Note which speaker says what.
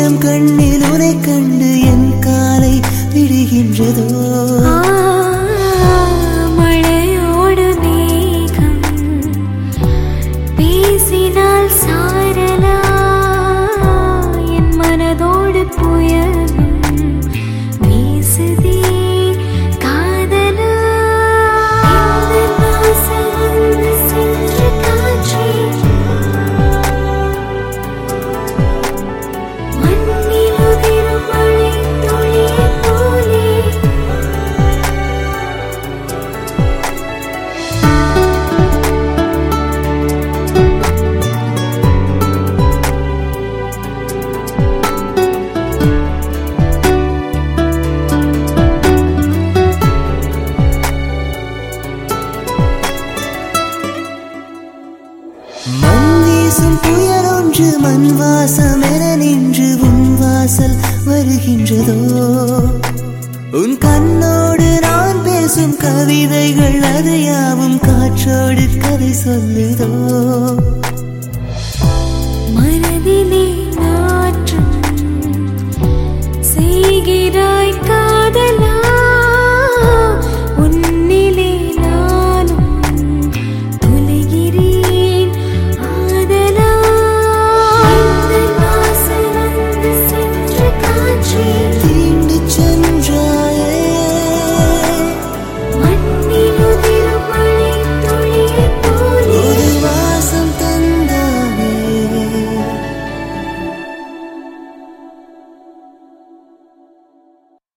Speaker 1: தினம் கண்ணில் உனை கண்டு என் காலை விடுகின்றதோ
Speaker 2: ஆ, மழையோடு மேகம் பேசினால் சாரலா என் மனதோடு புயலும் வீசுதே காதலா இந்த வாசல் வந்து சென்ற காற்றே மண்ணில் உதிரும் மழை துளியைப் போலே
Speaker 1: மண் வீசும் புயல் ஒன்று மண் வாசம் என நின்று உன் வாசல் வருகின்றதோ உன் கண்ணோடு நான் பேசும் கவிதைகள் அது யாவும் காற்றோடு கதை சொல்லுதோ
Speaker 2: மனதிலே